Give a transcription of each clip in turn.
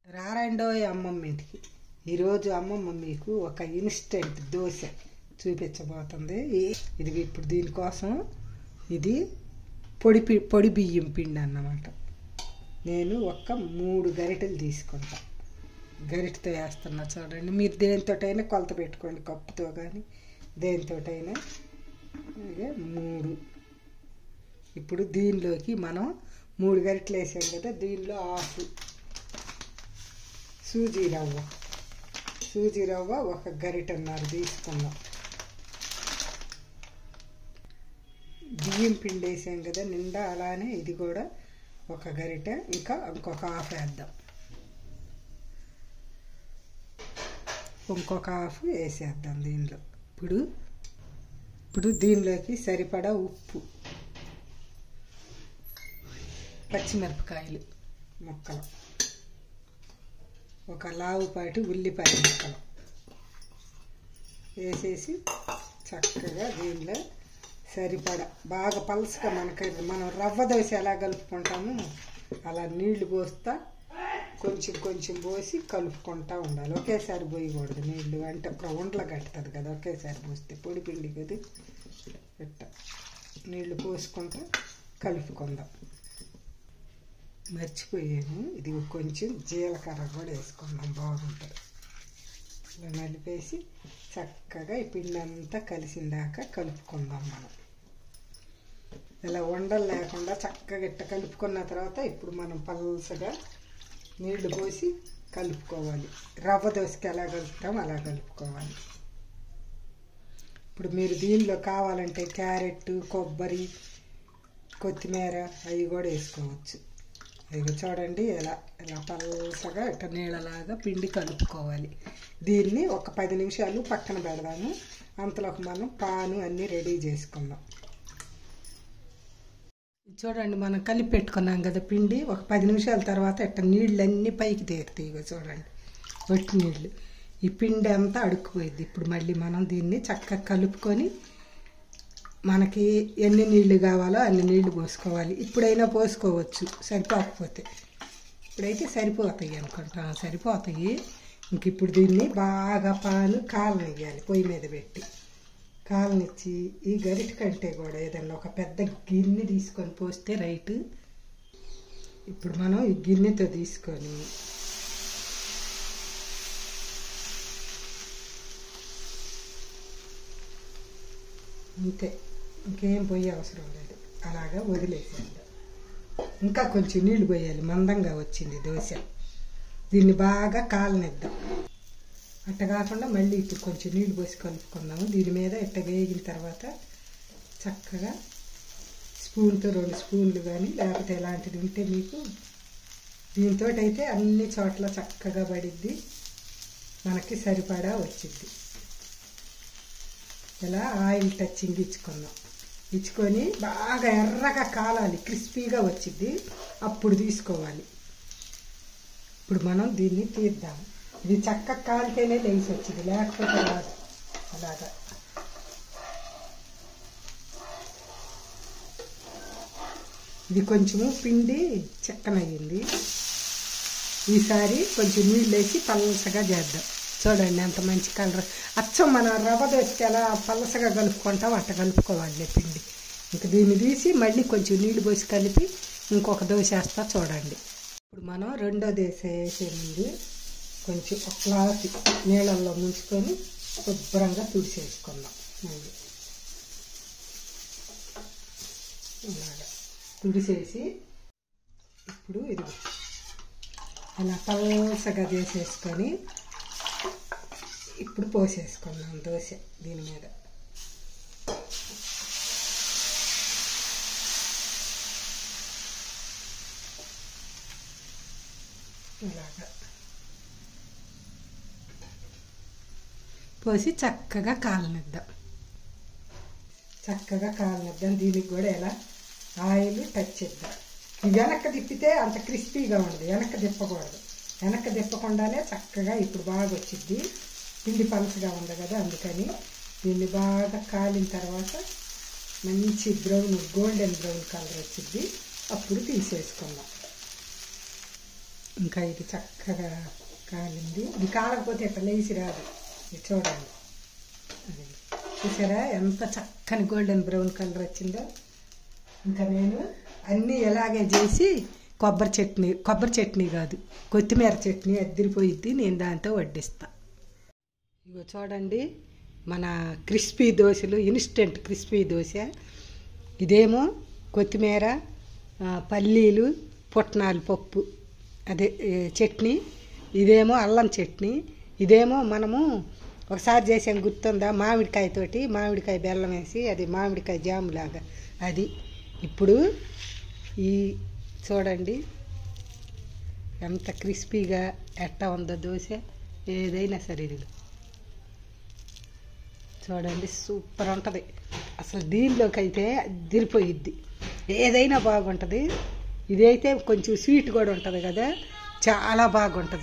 రారండో అమ్మమ్మ ఇంటికి ఈరోజు అమ్మమ్మ మీకు ఒక ఇన్స్టెంట్ దోశ చూపించబోతుంది ఈ- ఇది ఇప్పుడు దీనికోసం ఇది పొడి పి పొడి బియ్యం పిండి అన్నమాట నేను ఒక మూడు గరిటెలు తీసుకుంటా గరిటెతో వేస్తున్నా చూడండి మీరు దేనితోటైనా కొలత పెట్టుకోండి కప్పుతో కానీ దేనితోటైనా అలాగే మూడు ఇప్పుడు దీనిలోకి మనం మూడు గరిటెలు వేసాం కదా దీనిలో హాఫ్ సూజీ రవ్వ సూజీ రవ్వ ఒక గరిటన్నర తీసుకుందాం బియ్యం పిండి వేసాం కదా నిండా అలానే ఇది కూడా ఒక గరిట ఇంకా ఇంకొక హాఫ్ వేద్దాం ఇంకొక హాఫ్ వేసేద్దాం దీనిలో ఇప్పుడు ఇప్పుడు దీనిలోకి సరిపడా ఉప్పు పచ్చిమిరపకాయలు ముక్కలు ఒక లావుపాటి ఉల్లిపాయ ముక్కలు వేసేసి చక్కగా దీనిలో సరిపడా బాగా పలసగా మనకి మనం రవ్వ దోశ ఎలా కలుపుకుంటామో అలా నీళ్లు పోస్తా కొంచెం కొంచెం పోసి కలుపుకుంటా ఉండాలి ఒకేసారి పోయకూడదు నీళ్లు అంటే ఒక ఉండలు కట్టుతుంది కదా ఒకేసారి పోస్తే పొడి పిండి కదా ఇట్ట నీళ్లు పోసుకుంటా కలుపుకుందాం మర్చిపోయాను ఇది కొంచెం జీలకర్ర కూడా వేసుకుందాం బాగుంటుంది ఇలా నలిపేసి చక్కగా ఈ పిండి అంతా కలిసిందాక కలుపుకుందాం మనం ఇలా ఉండలు లేకుండా చక్కగా ఇట్ట కలుపుకున్న తర్వాత ఇప్పుడు మనం పల్సగా నీళ్లు పోసి కలుపుకోవాలి రవ్వ దోశకి ఎలా కలుపుతాం అలా కలుపుకోవాలి ఇప్పుడు మీరు దీనిలో కావాలంటే క్యారెట్ కొబ్బరి కొత్తిమీర అవి కూడా వేసుకోవచ్చు ఇదిగో చూడండి ఇలా ఇలా పల్సగా ఇట్ట నీళ్ళలాగా పిండి కలుపుకోవాలి దీన్ని ఒక పది నిమిషాలు పక్కన పెడదాము అంతలోకి మనం పాను అన్నీ రెడీ చేసుకుందాం చూడండి మనం కలిపి పెట్టుకున్నాం కదా పిండి ఒక పది నిమిషాల తర్వాత ఇట్ట నీళ్ళన్నీ పైకి తేరుతాయి ఇగో చూడండి వట్టి నీళ్ళు ఈ పిండి అంతా అడుక్కుపోయింది ఇప్పుడు మళ్ళీ మనం దీన్ని చక్కగా కలుపుకొని మనకి ఎన్ని నీళ్లు కావాలో అన్ని నీళ్లు పోసుకోవాలి ఇప్పుడైనా పోసుకోవచ్చు సరిపోకపోతే ఇప్పుడైతే సరిపోతాయి అనుకుంటా సరిపోతాయి ఇంక ఇప్పుడు దీన్ని బాగా పాలు కాలనివ్వాలి పొయ్యి మీద పెట్టి కాలనిచ్చి ఈ గరిట కంటే కూడా ఏదన్నా ఒక పెద్ద గిన్నె తీసుకొని పోస్తే రైట్ ఇప్పుడు మనం ఈ గిన్నెతో తీసుకొని అంతే ఇంకేం పోయే అవసరం లేదు అలాగా వదిలేసేద్దాం ఇంకా కొంచెం నీళ్లు పోయాలి మందంగా వచ్చింది దోశ దీన్ని బాగా కాలనిద్దాం అట్ట కాకుండా మళ్ళీ ఇప్పుడు కొంచెం నీళ్లు పోసి కలుపుకుందాము దీని మీద ఇట్ట వేగిన తర్వాత చక్కగా స్పూన్తో రెండు స్పూన్లు కానీ లేకపోతే ఎలాంటిది ఉంటే మీకు దీంతో అయితే అన్ని చోట్ల చక్కగా పడిద్ది మనకి సరిపడా వచ్చింది ఇలా ఆయిల్ టచింగ్ ఇచ్చుకుందాం ఇచ్చుకొని బాగా ఎర్రగా కాలాలి క్రిస్పీగా వచ్చింది అప్పుడు తీసుకోవాలి ఇప్పుడు మనం దీన్ని తీద్దాం ఇది చక్కగా కాలితేనే లేచి వచ్చింది లేకపోతే రాదు అలాగా ఇది కొంచెము పిండి చెక్కనయ్యింది ఈసారి కొంచెం నీళ్ళు వేసి పలసగా చేద్దాం చూడండి ఎంత మంచి కలర్ అచ్చం మన రవ్వ దోశకి ఎలా పలసగా కలుపుకుంటాం అట్ట కలుపుకోవాలి పిండి ఇంక దీన్ని తీసి మళ్ళీ కొంచెం నీళ్ళు పోసి కలిపి ఇంకొక దోశ వేస్తా చూడండి ఇప్పుడు మనం రెండో దోశ వేసే ముందు కొంచెం ఒక గ్లాసు నీళ్ళల్లో ముంచుకొని శుభ్రంగా తుడిసేసుకుందాం మళ్ళీ ఇలాగా తుడిసేసి ఇప్పుడు ఇది అలా పలసగా చేసేసుకొని ఇప్పుడు పోసేసుకున్నాం దోశ దీని మీద ఇలాగా పోసి చక్కగా కాలనిద్దాం చక్కగా కాలనిద్దాం దీనికి కూడా ఎలా ఆయిల్ టచ్ చేద్దాం ఇది వెనక్కి తిప్పితే అంత క్రిస్పీగా ఉండదు వెనక్కి తిప్పకూడదు వెనక్కి తిప్పకుండానే చక్కగా ఇప్పుడు బాగా వచ్చింది పిండి పలసగా ఉంది కదా అందుకని దీన్ని బాగా కాలిన తర్వాత మంచి బ్రౌన్ గోల్డెన్ బ్రౌన్ కలర్ వచ్చింది అప్పుడు తీసేసుకుందాం ఇంకా ఇది చక్కగా కాలింది ఇది కాలకపోతే ఇట్లా లేచి రాదు ఇది చూడండి అది చూసారా ఎంత చక్కని గోల్డెన్ బ్రౌన్ కలర్ వచ్చిందో ఇంకా నేను అన్నీ ఎలాగే చేసి కొబ్బరి చట్నీ కొబ్బరి చట్నీ కాదు కొత్తిమీర చట్నీ అద్దరిపోయిద్ది నేను దాంతో వడ్డిస్తా ఇగో చూడండి మన క్రిస్పీ దోశలు ఇన్స్టెంట్ క్రిస్పీ దోశ ఇదేమో కొత్తిమీర ఆ, పల్లీలు పుట్నాలు పప్పు అదే ఏ, చట్నీ ఇదేమో అల్లం చట్నీ ఇదేమో మనము ఒకసారి చేసాం గుర్తుందా మామిడికాయతోటి మామిడికాయ బెల్లం వేసి అది మామిడికాయ జాము లాగా అది ఇప్పుడు ఈ చూడండి ఎంత క్రిస్పీగా ఎట్టా ఉందో దోశ ఏదైనా సరే ఇది చూడండి సూపర్ ఉంటుంది అసలు దీనిలోకి అయితే అదిరిపోయిద్ది ఏదైనా బాగుంటుంది ఇదైతే కొంచెం స్వీట్ కూడా ఉంటుంది కదా చాలా బాగుంటుంది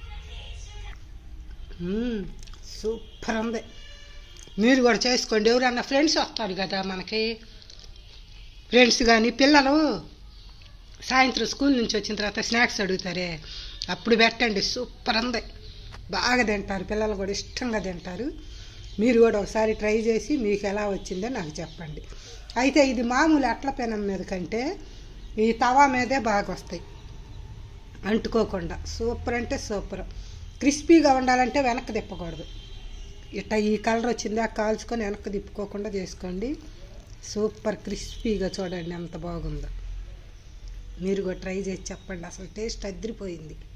మ్మ్, సూపర్ ఉంది మీరు కూడా చేసుకోండి ఎవరన్నా ఫ్రెండ్స్ వస్తారు కదా మనకి ఫ్రెండ్స్ కానీ పిల్లలు సాయంత్రం స్కూల్ నుంచి వచ్చిన తర్వాత స్నాక్స్ అడుగుతారే అప్పుడు పెట్టండి సూపర్ ఉంది బాగా తింటారు పిల్లలు కూడా ఇష్టంగా తింటారు మీరు కూడా ఒకసారి ట్రై చేసి మీకు ఎలా వచ్చిందో నాకు చెప్పండి అయితే ఇది మామూలు అట్ల పెనం మీద కంటే ఈ తవా మీదే బాగా వస్తాయి అంటుకోకుండా సూపర్ అంటే సూపర్ క్రిస్పీగా ఉండాలంటే వెనక్కి తిప్పకూడదు ఇట్లా ఈ కలర్ వచ్చిందా కాల్చుకొని వెనక్కి తిప్పుకోకుండా చేసుకోండి సూపర్ క్రిస్పీగా చూడండి ఎంత బాగుందో మీరు కూడా ట్రై చేసి చెప్పండి అసలు టేస్ట్ అదిరిపోయింది